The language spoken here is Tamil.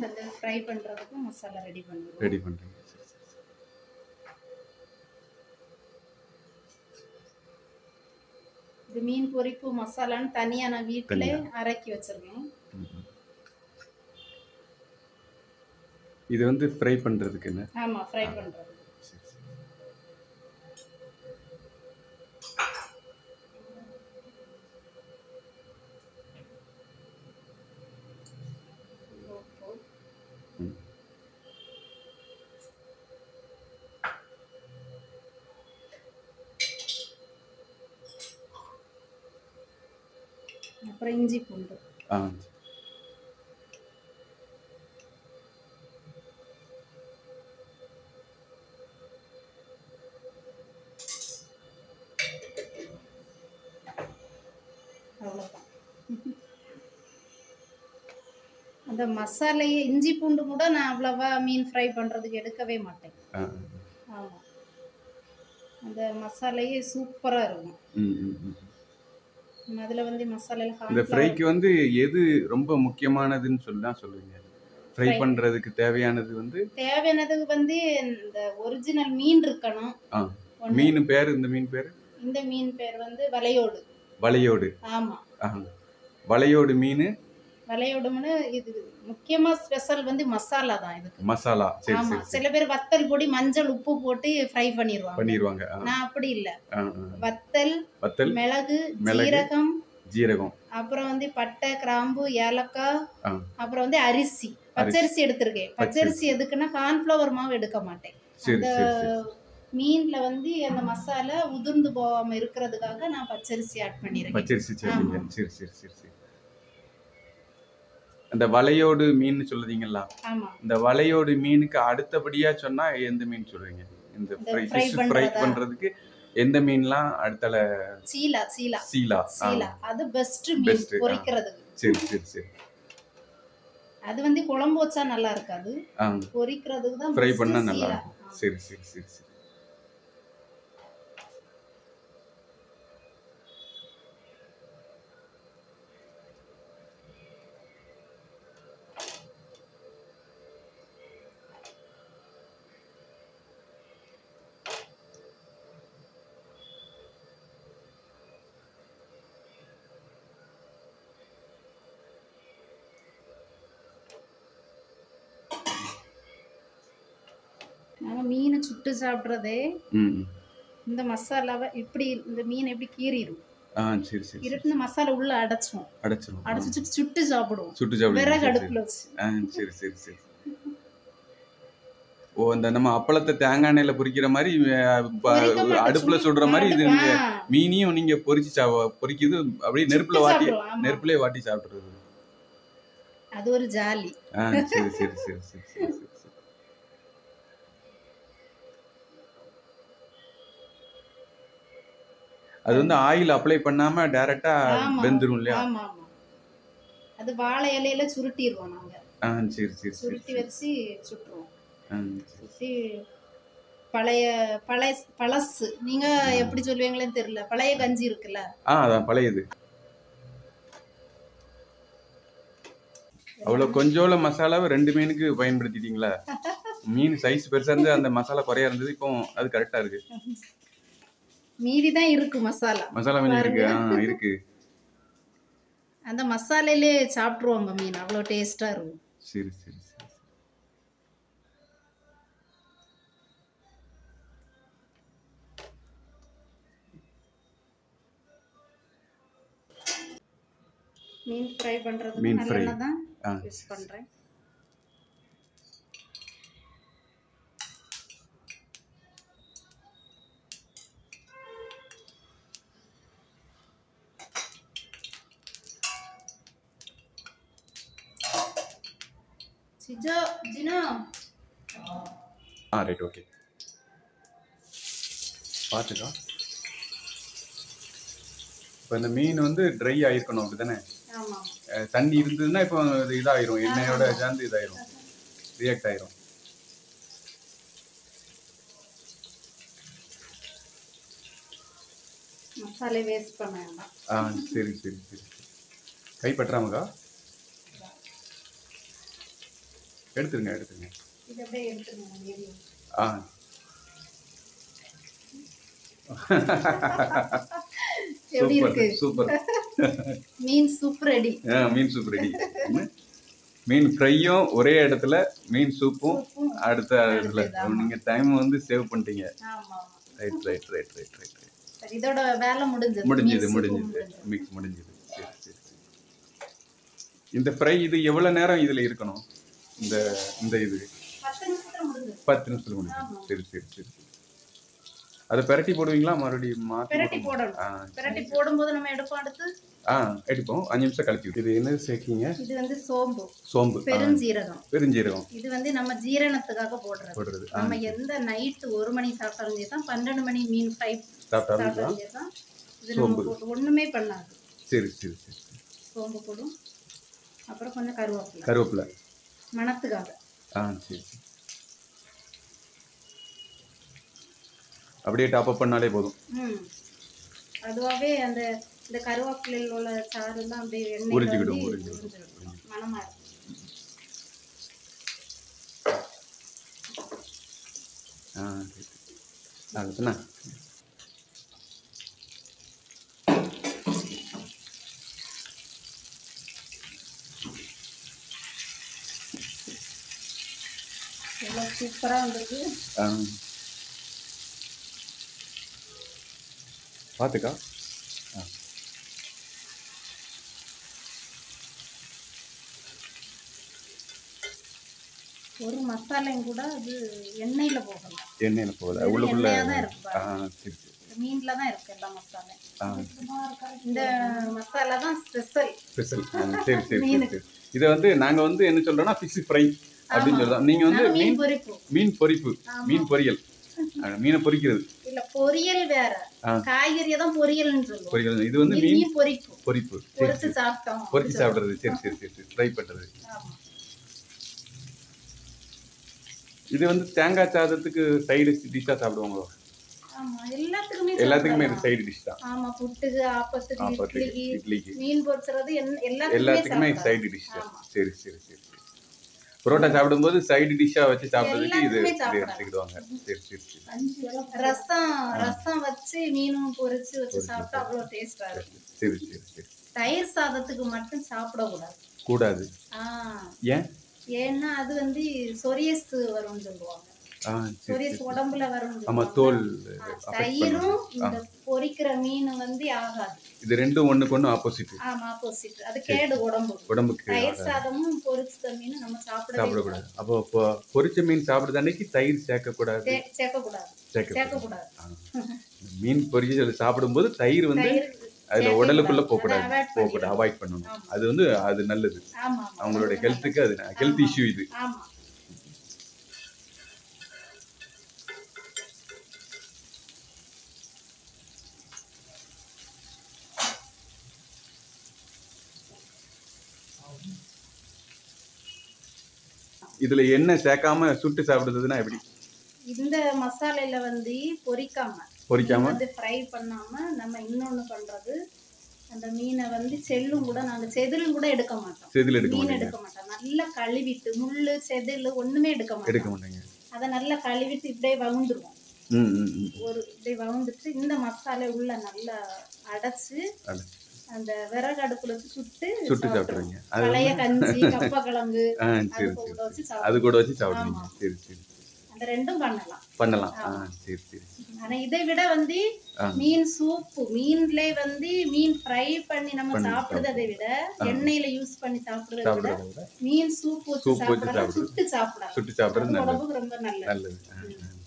மீன் வந்து ஃப்ரை பண்ணுறதுக்கு மசாலா ரெடி பண்ணுவோம் ரெடி பண்ணுறீங்க சரி சரி சரி. இது மீன் பொரிப்பு மசாலான்னு தனியாக நான் வீட்டில் தனியா. அரைக்கி வச்சிருக்கேன் ம், ம். இது வந்து ஃப்ரை பண்ணுறதுக்கு என்ன ஆமாம் ஃப்ரை பண்ணுறது சரி சரி உப்பு ம். அப்புறம் இஞ்சி பூண்டு ஆ அவ்வளோதான் அந்த மசாலையை இஞ்சி பூண்டு கூட நான் அவ்வளவா மீன் ஃப்ரை பண்ணுறதுக்கு எடுக்கவே மாட்டேன் ஆ ஆமாம் அந்த மசாலையே சூப்பராக இருக்கும் ம் ம் ம் அதில் வந்து மசாலையில் இந்த கார்ன்ஃப்ளவர் ஃப்ரைக்கு வந்து எது ரொம்ப முக்கியமானதுன்னு சொல்லி தான் சொல்லுவீங்க ஃப்ரை Fry. பண்ணுறதுக்கு தேவையானது வந்து தேவையானதுக்கு வந்து இந்த ஒரிஜினல் மீன் இருக்கணும் ஆ ஒண்ணு. மீன் பேர் இந்த மீன் பேர் இந்த மீன் பேர் வந்து வலையோடு வலையோடு ஆமாம் ஆ வலையோடு மீன் வலையோடும்னு இது முக்கியமாக ஸ்பெஷல் வந்து மசாலா தான் இதுக்கு மசாலா சரி ஆமா சரி சரி சில பேர் வத்தல் பொடி மஞ்சள் உப்பு போட்டு ஃப்ரை பண்ணிடுவாங்க பண்ணிடுவாங்க ஆ நான் அப்படி இல்ல ஆ ஆ. வத்தல் வத்தல் மிளகு மிளகு. ஜீரகம் ஜீரகம் அப்புறம் வந்து பட்டை கிராம்பு ஏலக்காய் ஆ. அப்புறம் வந்து அரிசி பச்சரிசி எடுத்திருக்கேன் பச்சரிசி எதுக்குன்னா கார்ன்ஃப்ளவர் மாவு எடுக்க மாட்டேன் சரி அந்த சரி சரி மீன்ல வந்து அந்த மசாலா உதிர்ந்து போகாம இருக்கிறதுக்காக நான் பச்சரிசி ஆட் பண்ணிருக்கேன் பச்சரிசி சேர்ப்பீங்க சரி சரி சரி சரி அந்த வலையோடு மீன் சொல்லுதீங்களா ஆமா இந்த வலையோடு மீனுக்கு அடுத்தபடியா சொன்னா எந்த மீன் சொல்லுவீங்க இந்த இந்த ஃப்ரை fry ஃபிஷ் ஃப்ரை பண்றதா? பண்றதுக்கு எந்த மீன்லாம் அடுத்தல சீலா சீலா சீலா ஆ, சீலா அது பெஸ்ட் மீன் Best, ஆ. பொரிக்கிறதுக்கு சரி சரி சரி அது வந்து குழம்பு வச்சா நல்லா இருக்காது ஆ பொரிக்கிறதுக்கு தான் ஃப்ரை best பண்ணா நல்லா சீலா. இருக்கும் சரி சரி சரி சரி நாங்க மீனை சுட்டு சாப்பிட்றதே ம் ம். இந்த மசாலாவை இப்படி இந்த மீன் எப்படி கீறிடும் ஆ சரி சரி சரி இருட்டு இந்த மசாலா உள்ள அடைச்சோம் அடைச்சிரும் ஆ. அடைச்சு சுட்டு சுட்டு சாப்பிடுவோம் சுட்டு சாப்பிடுங்க விறகு சரி, சரி. அடுப்புல வச்சு ஆ சரி சரி சரி ஓ இந்த நம்ம அப்பளத்தை தேங்காய் எண்ணெயில பொரிக்கிற மாதிரி அஹ், ப- பொரிக்க மாட்டோம். அடுப்புல சும்மா சுடுற மாதிரி இது நீங்க ஆ, மீனையும் நீங்க பொரிச்சு சாவ பொரிக்குது அப்படியே நெருப்புல சுட்டு வாட்டி சாப்பிடுவோம், ஆமா. நெருப்புலயே வாட்டி சாப்பிடுறது அது ஒரு ஜாலி ஆ சரி சரி சரி சரி சரி சரி சரி அது வந்து ஆயில் அப்ளை பண்ணாம டைரக்டா ஆமா. வெந்துரும் இல்லையா ஆமா ஆமா அது வாழை இலையில சுருட்டிடுவோம் நாங்க ஆ சரி சரி சரி சுருட்டி சரி வச்சு சுட்டுருவோம் ஆ, சரி. சுற்றி பழைய பழைய பழசு நீங்க எப்படி சொல்லுவீங்களேன்னு தெரியல பழைய கஞ்சி இருக்குல்ல ஆ அதான் பழையது அவ்வளோ கொஞ்சோல மசாலாவை ரெண்டு மீனுக்கு பயன்படுத்திட்டீங்களா மீன் சைஸ் பெருசா இருந்து அந்த மசாலா குறையா இருந்தது இப்போ அது கரெக்டா இருக்கு மீதி தான் இருக்கு மசாலா மசாலா மீன் இருக்கு ஆ இருக்கு அந்த மசாலையிலே சாப்பிட்ருவாங்க மீன் அவ்வளோ டேஸ்டா இருக்கும் சரி சரி சரி மீன் ஃப்ரை பண்றதுக்கு மீன் fry. நல்லெண்ணெய் தான் ஆ யூஸ் பண்றேன் சிஜோ ஜினோ ஆ ரைட் ஓகே பார்த்துக்கோ இப்போ இந்த மீன் வந்து ட்ரை ஆயிருக்கணும் அப்படிதானே ஆமா அஹ் தண்ணி இருந்ததுன்னா இப்போ இது இதாயிரும் எண்ணெயோட சேர்ந்து இதாயிரும் ரியாக்ட் ஆயிரும் மசாலை வேஸ்ட் பண்ண வேண்டாம் ஆ சரி சரி சரி கை பற்றாமக்கா எடுத்துருங்க எடுத்துருங்க இது அப்படியே எடுத்துருங்க எரியும் ஆ எப்படி இருக்கு சூப்பர் மீன் சூப் ரெடி ஆ மீன் சூப் ரெடி மீன் ஃப்ரையும் ஒரே இடத்துல மீன் சூப்பும் சூப்பும் அடுத்த இடத்துல நீங்க டைம் வந்து சேவ் பண்ணிட்டீங்க ஆமா ஆமா right right right right right சரி இதோட வேலை முடிஞ்சது முடிஞ்சது மீன் சூப்பு முடிஞ்சது மிக்ஸ் முடிஞ்சது சரி சரி சரி இந்த ஃப்ரை இது எவ்வளவு நேரம் இதுல இருக்கணும் இந்த இந்த இது பத்து நிமிஷத்துல முடிஞ்சது பத்து நிமிஷத்துல முடிஞ்சது சரி சரி சரி அதை பெரட்டி போடுவீங்களா மறுபடியும் மாத்தி பிரட்டி போடுவீங்களா? போடணும் ஆ பிரட்டி போடும்போது நம்ம எடுப்போம் அடுத்து ஆ எடுப்போம் அஞ்சு நிமிஷம் கழிச்சு விட்டு. இது என்ன சேர்க்கீங்க இது வந்து சோம்பு சோம்பு ஆ, பெருஞ்சீரகம் பெருஞ்சீரகம் இது வந்து நம்ம ஜீரணத்துக்காக போடுறது போடுறது ஆ நம்ம எந்த நைட்டு ஒரு மணி சாப்பிட்டாலும் சரி தான் பன்னெண்டு மணி மீன் ஃப்ரை சாப்பிட்டாலும் சாப்பிட்டாலும் சரி தான் இது நம்ம போட்டு ஒண்ணுமே பண்ணாது சரி சரி சரி சரி. சோம்பு போடும் அப்புறம் கொஞ்சம் கருவேப்பிலை கருவேப்பிலை மணத்துக்காக ஆ சரி சரி அப்படியே டாப் அப் பண்ணாலே போதும் ம் அதுவாகவே அந்த இந்த கருவேப்பிலையில் உள்ள சாறுலாம் அப்படியே எண்ணெய் உறிஞ்சிக்கிடும், உறிஞ்சிக்கிடும், மனமா இருக்கும் ஆ சரி அதுதானே எவ்வளோ சூப்பராக வந்திருக்கு ஆ பார்த்துக்கா ஆ ஒரு மசாலையும் கூட அது எண்ணெயில போகல எண்ணெயில் போகல இது உள்ளுக்குள்ள எண்ணெயா தான் இருக்கு ஆ பாருங்க. சரி சரி இந்த மீன்ல தான் இருக்கு எல்லா மசாலை ஆ இந்த மசாலா தான் ஸ்பெஷல் ஸ்பெஷல் சரி சரி சரி சரி இதை வந்து நாங்கள் வந்து என்ன சொல்றோம்னா ஃபிஷ் ஃப்ரை அப்படின்னு சொல்றோம் நீங்கள் வந்து மீன் மீன் பொரிப்பு மீன் பொரிப்பு மீன் பொரியல் ஆ, மீனை பொரிக்கிறது இல்ல பொரியல் வேற ஆ. காய்கறியை தான் பொரியல்னு சொல்லுவோம் பொரிக்கிறது இது வந்து இது மீன் மீன் பொரிப்பு பொரிப்பு சரி பொரிச்சு சாப்பிட்டோம் பொரிச்சு சாப்பிடுறது சரி சரி சரி சரி ஃப்ரை பண்ணுறது ஆமா. இது வந்து தேங்காய் சாதத்துக்கு சைடு டிஷ்ஷாக சாப்பிடுவாங்களோ ஆமா எல்லாத்துக்குமே எல்லாத்துக்குமே இது சாப்பிடலாம். சைடு டிஷ் தான் ஆமா புட்டுக்கு ஆப்பத்துக்கு ஆப்பத்துக்கு இட்லிக்கு இட்லிக்கு மீன் பொரிச்சறது என்ன- எல்லாத்துக்குமே எல்லாத்துக்குமே சாப்பிடலாம். சைடு டிஷ் ஆமா. சரி சரி சரி சரி புரோட்டா சாப்பிடும்போது சைடு டிஷ்ஷாக வச்சு சாப்பிடுறதுக்கு இது எல்லாத்துக்குமே இது சாப்பிடலாம். எடுத்துக்கிடுவாங்க சரி சரி சரி ரசம் ரசம் வச்சு மீனும் பொரிச்சு வச்சு சாப்பிட்டா அவ்வளவு டேஸ்டா இருக்கும் சரி சரி சரி தயிர் சாதத்துக்கு மட்டும் சாப்பிடக்கூடாது கூடாது ஆ ஏன் ஏன்னா அது வந்து சொரியஸ் வரும்னு சொல்லுவாங்க ஆ சரி சொரியஸ் உடம்புல வரும்னு ஆமா சொல்லுவாங்க. தோல் ஆ, affect தயிரும் பண்ணும். இந்த பொரிக்கிற மீன் வந்து ஆகாது இது ரெண்டும் ஒண்ணுக்கு ஒண்ணு ஆப்போசிட் ஆமா ஆப்போசிட் அது கேடு உடம்பு உடம்புக்கு தயிர் சாதமும் பொரிச்ச மீன் நம்ம சாப்பிடவே சாப்பிடக்கூடாது அப்போ இப்போ பொரிச்ச மீன் சாப்பிடுறது அன்னைக்கு தயிர் சேர்க்கக்கூடாது சே- சேர்க்கக்கூடாது சேர்க்கக்கூடாது சேர்க்கக்கூடாது ஆ. மீன் பொரிச்சு சாப்பிடும்போது தயிர் வந்து தயிர் அதுல சேர்க்கக்கூடாது. உடலுக்குள்ள அதை போகக்கூடாது avoid போகக்கூடாது பண்ணிடணும். அவாய்ட் பண்ணணும் ஆமா. அது வந்து அது நல்லது ஆமா ஆமா. அவங்களோட அது ஹெல்த்துக்கு அது ஹெல்த் இஷ்யூ இது ஆமா இதுல எண்ணெய் சேர்க்காம சுட்டு சாப்பிடுறதுன்னா எப்படி இந்த மசாலையில வந்து பொரிக்காம பொரிக்காம வந்து ஃப்ரை பண்ணாம நம்ம இன்னொன்னு பண்றது அந்த மீனை வந்து செல்லும் கூட நாங்க செதிலும் கூட எடுக்க மாட்டோம் செதில் எடுக்க மீன் மாட்டீங்க எடுக்க மாட்டோம் நல்லா கழுவிட்டு முள்ளு செதில் ஒண்ணுமே எடுக்க எடுக்க மாட்டோம் மாட்டீங்க அதை நல்லா கழுவிட்டு இப்படியே வவுந்துருவோம் ம் ம் ம் ஒரு இப்படியே வவுந்துட்டு இந்த மசாலை உள்ள நல்லா அடைச்சு அது அந்த விறகு அடுப்புல வச்சு சுட்டு சுட்டு சாப்பிடுவோம். சாப்பிடுறீங்க அது பழைய கஞ்சி கப்பக்கிழங்கு ஆ அது சரி கூட சரி வச்சு அது சாப்பிடுவோம் கூட வச்சு சாப்பிடுவீங்க ஆமா. சரி சரி அந்த ரெண்டும் பண்ணலாம் பண்ணலாம் ஆ சரி சரி ஆனா இதை விட வந்து ஆ. மீன் சூப்பு மீன்ல வந்து மீன் ஃப்ரை பண்ணி நம்ம பண்ணி சாப்பிடுறதை விட எண்ணெயில யூஸ் பண்ணி சாப்பிடுறதை விட சாப்பிடுறத விட மீன் சூப் வச்சு சூப் வச்சு சாப்பிடலாம் சாப்பிடு. சுட்டு சாப்பிடலாம் சுட்டு சாப்பிடுறது அது நல்லது உடம்புக்கு ரொம்ப நல்லது நல்லது ஆ, ஆ.